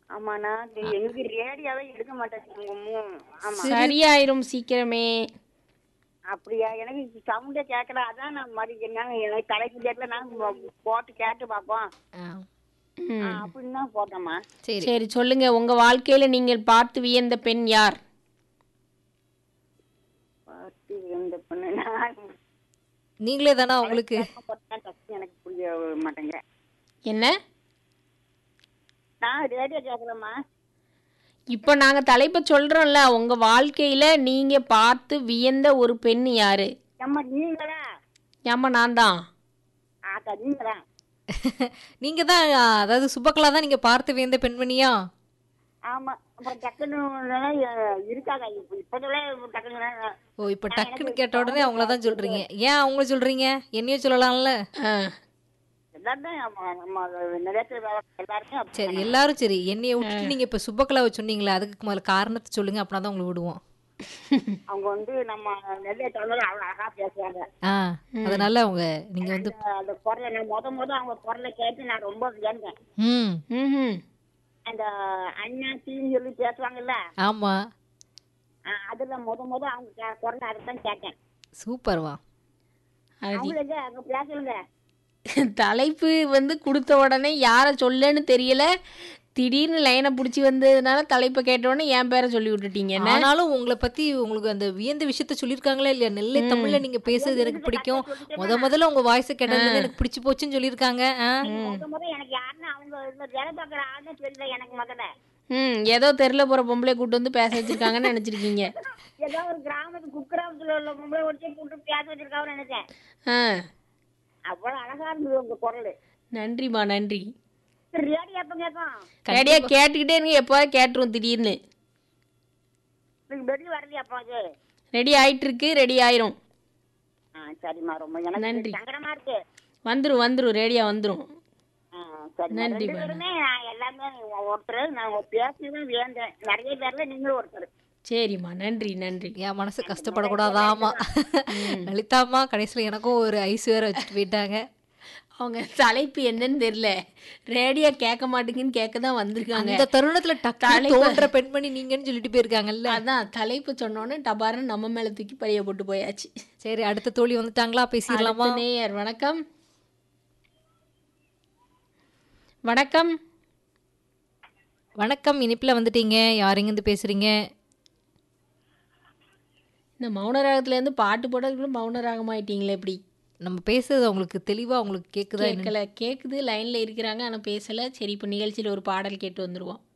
ஆமாண்ணா இது எங்களுக்கு ரேடியோவே எடுக்க மாட்டேங்க ஆமா சரியாயிரும் சீக்கிரமே அப்படியா எனக்கு சவுண்டே கேட்கல அதான் நான் மாதிரி என்னங்க எனக்கு தலைக்கு டேட்ல நான் போட்டு கேட்டு பார்ப்போம் ஆ, ம். ஆ, அப்படின்னு தான் போட்டோம்மா சரி சரி சொல்லுங்க உங்க வாழ்க்கையில நீங்கள் பார்த்து வியந்த பெண் யார் பார்த்து இந்த பொண்ணு நான் நீங்களே தானா உங்களுக்கு போட்டேன் டக்குனு எனக்கு புரிய மாட்டேங்க என்ன நான் ரேடியோ கேட்கலம்மா இப்போ நாங்க தலைப்பை சொல்றோம்ல உங்க வாழ்க்கையில நீங்க பார்த்து வியந்த ஒரு பெண் யாரு அம்மா நீங்களா ஏம்மா நான் தான் ஆக்கா நீங்களா நீங்க தான் அதாவது சுபக்கலா தான் நீங்க பார்த்து வியந்த பெண்மணியா ஆமா அப்புறம் டக்குன்னு அஹ், இருக்காங்க இப்ப இப்போதெல்லாம் டக்குன்னு ஓ இப்ப டக்குன்னு கேட்ட உடனே அவங்கள தான் சொல்றீங்க ஏன் அவங்கள சொல்றீங்க என்னையும் சொல்லலாம்ல ஆ. எல்லாரும் நம்ம நம்ம நிறைய பேர் வேலை எல்லாருமே அப்படி சரி எல்லாரும் சரி என்னைய விட்டுட்டு நீங்க இப்ப சுபக்கலாவை சொன்னீங்களே அதுக்கு முதல்ல காரணத்தை சொல்லுங்க அப்படின்னா தான் உங்களை விடுவோம் அவங்க வந்து நம்ம நிறைய தமிழ் அவ்வளோ அழகா பேசுவாங்க ஆ அதனால அவங்க நீங்க வந்து அந்த- அந்த குரலை நான் முத முத அவங்க குரலை கேட்டு நான் ரொம்ப வியந்தேன் ம் ம்ஹும். அந்த அண்ணா தீன்னு சொல்லி பேசுவாங்கல்ல ஆமா அஹ் அதுல முத முத அவங்க கே- குரலை அதைத்தான் கேட்டேன் சூப்பர்வா அது அவங்களுக்கு அங்க பேசலுங்க தலைப்பு வந்து கொடுத்த உடனே யாரை சொல்லன்னு தெரியல திடீர்னு லைனை பிடிச்சி வந்ததுனால தலைப்பை கேட்ட உடனே என் பேரை சொல்லி விட்டுட்டீங்க என்ன ஆனாலும் உங்களை பத்தி உங்களுக்கு அந்த வியந்த விஷயத்த சொல்லியிருக்காங்களா இல்லையா நெல்லை தமிழ்ல நீங்க பேசுறது எனக்கு பிடிக்கும் முத முதல்ல உங்க வாய்ஸ் கேட்டதுல எனக்கு பிடிச்சு போச்சுன்னு சொல்லியிருக்காங்க ஆ? முத முத எனக்கு யாருன்னு அவங்க இந்த வேலை பார்க்குற ஆளுன்னு தெரியல எனக்கு முதல்ல ம் ஏதோ தெருல போற பொம்பளை கூட்டு வந்து பேச வச்சிருக்காங்கன்னு நினைச்சிருக்கீங்க ஏதோ ஒரு கிராமத்து குக்கிராமத்துல உள்ள பொம்பளை ஒருத்தர் கூப்பிட்டு பேச வச்சிருக்காங்கன்னு நினைச்சேன் ஆ அவ்வளவு அழகா இருந்தது உங்க குரல் நன்றிம்மா நன்றி ரேடியோ எப்ப கேட்கும் ரெடியா கேட்டுக்கிட்டே இருங்க எப்போவாது கேட்டுரும் திடீர்னு நீங்க வெளியே வரலையா அப்போ அது ரெடி ஆயிட்டு இருக்கு ரெடி ஆயிரும் ஆ சரிம்மா ரொம்ப எனக்கு நன்றி. சங்கடமா இருக்கு வந்துரும் வந்துரும் ரேடியா வந்துரும் ஆ, சரி நன்றி, ரெண்டு பேருமே நான் எல்லாமே ஒருத்தர் நான் பேசிதான் வேந்தேன் நிறைய பேர்ல நீங்களும் ஒருத்தர் சரிம்மா நன்றி நன்றி என் மனசு கஷ்டப்படக்கூடாதா ஆமா லலிதாம்மா கடைசியில எனக்கும் ஒரு ஐஸ் வேற வச்சுட்டு போயிட்டாங்க அவங்க தலைப்பு என்னன்னு தெரியல ரேடியோ கேட்க மாட்டேங்குன்னு கேட்க தான் வந்திருக்காங்க அந்த தருணத்துல டக்கு தலைப்பு- தோன்ற பெண்மணி நீங்கன்னு சொல்லிட்டு போயிருக்காங்கல்ல அதான் தலைப்பு சொன்னோன்னே டபாருன்னு நம்ம மேல தூக்கி பழைய போட்டு போயாச்சு சரி அடுத்த தோழி வந்துட்டாங்களா பேசிடலாமா அடுத்த நேயர் வணக்கம் வணக்கம் வணக்கம் இனிப்புல வந்துட்டீங்க யாருங்க இருந்து பேசுறீங்க இந்த மௌன ராகத்துல இருந்து பாட்டு போடுறதுக்குள்ள மௌன ராகமாயிட்டீங்களே எப்படி நம்ம பேசுறது அவங்களுக்கு தெளிவா உங்களுக்கு கேக்குதா என்ன கேட்கல கேக்குது லைன்ல இருக்கிறாங்க ஆனா பேசல சரி இப்போ நிகழ்ச்சியில ஒரு பாடல் கேட்டு வந்துருவோம்